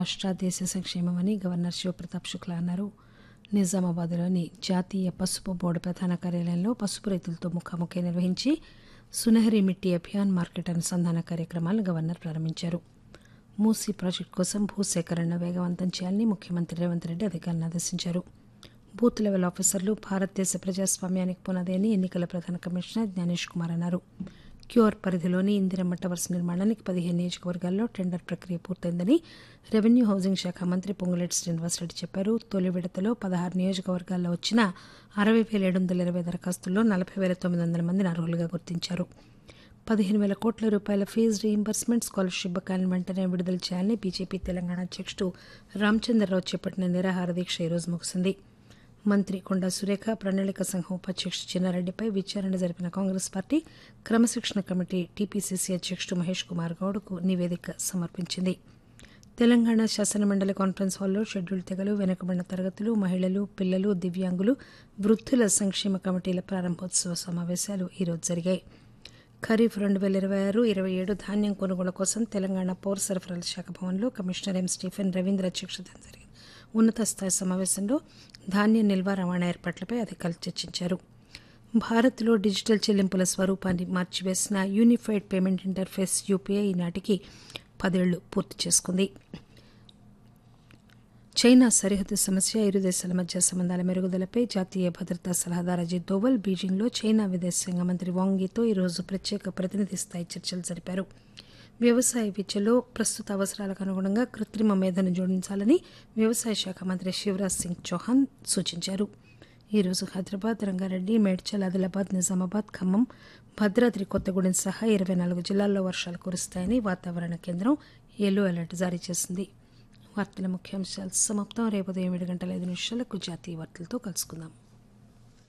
రాష్ట్ర దేశ సంక్షేమమని గవర్నర్ శివప్రతాప్ శుక్లా అన్నారు నిజామాబాద్లోని జాతీయ పసుపు బోర్డు ప్రధాన కార్యాలయంలో పసుపు రైతులతో ముఖాముఖి నిర్వహించి సునహరి మిట్టి అభియాన్ మార్కెట్ అనుసంధాన కార్యక్రమాలను గవర్నర్ ప్రారంభించారు మూసీ ప్రాజెక్టు కోసం భూసేకరణను వేగవంతం చేయాలని ముఖ్యమంత్రి రేవంత్ రెడ్డి అధికారులను ఆదేశించారు బూత్ లెవెల్ ఆఫీసర్లు భారతదేశ ప్రజాస్వామ్యానికి పునాది అని ఎన్నికల ప్రధాన కమిషనర్ జ్ఞానేష్ కుమార్ అన్నారు క్యూఆర్ పరిధిలోని ఇందిరమ్మ టవర్స్ నిర్మాణానికి పదిహేను నియోజకవర్గాల్లో టెండర్ ప్రక్రియ పూర్తయిందని రెవెన్యూ హౌసింగ్ శాఖ మంత్రి పొంగులేటి శ్రీనివాసరెడ్డి చెప్పారు తొలి విడతలో పదహారు నియోజకవర్గాల్లో వచ్చిన అరవై వేల ఏడు వందల ఇరవై దరఖాస్తుల్లో నలభై వేల తొమ్మిది వందల మందిని అర్హులుగా గుర్తించారు పదిహేను వేల కోట్ల రూపాయల ఫీజు రీయింబర్స్మెంట్ స్కాలర్షిప్ బకాయిలను వెంటనే విడుదల చేయాలని బీజేపీ తెలంగాణ అధ్యక్షుడు రామచంద్రరావు చేపట్టిన నిరాహార దీక్ష ఈరోజు ముగిసింది మంత్రి కొండా సురేఖ ప్రణాళిక సంఘం ఉపాధ్యక్షుడు చిన్నారెడ్డిపై విచారణ జరిపిన కాంగ్రెస్ పార్టీ క్రమశిక్షణ కమిటీ టీపీసీసీ అధ్యక్షుడు మహేష్ కుమార్ గౌడ్కు నివేదిక సమర్పించింది తెలంగాణ శాసనమండలి కాన్ఫరెన్స్ హాల్లో షెడ్యూల్ తెగలు వెనుకబడిన తరగతులు మహిళలు పిల్లలు దివ్యాంగులు వృద్ధుల సంక్షేమ కమిటీల ప్రారంభోత్సవ సమావేశాలు ఈరోజు జరిగాయి ఖరీఫ్ రెండు వేల ఇరవై ఆరు ఇరవై ఏడు ధాన్యం కొనుగోలు కోసం తెలంగాణ పౌర సరఫరాల శాఖ భవన్లో కమిషనర్ ఎం స్టీఫెన్ రవీంద్ర అధ్యక్షతన జరిగిన ఉన్నత స్థాయి సమావేశంలో ధాన్యం నిల్వ రవాణా ఏర్పాట్లపై అధికారులు చర్చించారు భారత్లో డిజిటల్ చెల్లింపుల స్వరూపాన్ని మార్చివేసిన యూనిఫైడ్ పేమెంట్ ఇంటర్ఫేస్ యూపీఐ ఈనాటికి పదేళ్లు పూర్తి చేసుకుంది చైనా సరిహద్దు సమస్య ఇరు దేశాల మధ్య సంబంధాల మెరుగుదలపై జాతీయ భద్రతా సలహాదారు అజిత్ దోవల్ బీజింగ్లో చైనా విదేశాంగ మంత్రి వాంగీతో ఈరోజు ప్రత్యేక ప్రతినిధి స్థాయి చర్చలు జరిపారు వ్యవసాయ విద్యలో ప్రస్తుత అవసరాలకు అనుగుణంగా కృత్రిమ మేధను జోడించాలని వ్యవసాయ శాఖ మంత్రి శివరాజ్ సింగ్ చౌహాన్ సూచించారు ఈరోజు హైదరాబాద్ రంగారెడ్డి మేడ్చల్ ఆదిలాబాద్ నిజామాబాద్ ఖమ్మం భద్రాద్రి కొత్తగూడెం సహా ఇరవై నాలుగు జిల్లాల్లో వర్షాలు కురుస్తాయని వాతావరణ కేంద్రం ఎల్లో అలర్ట్ జారీ చేసింది వార్తల ముఖ్యాంశాలు సమాప్తం రేపు ఉదయం ఏడు గంటల ఐదు నిమిషాలకు జాతీయ వార్తలతో కలుసుకుందాం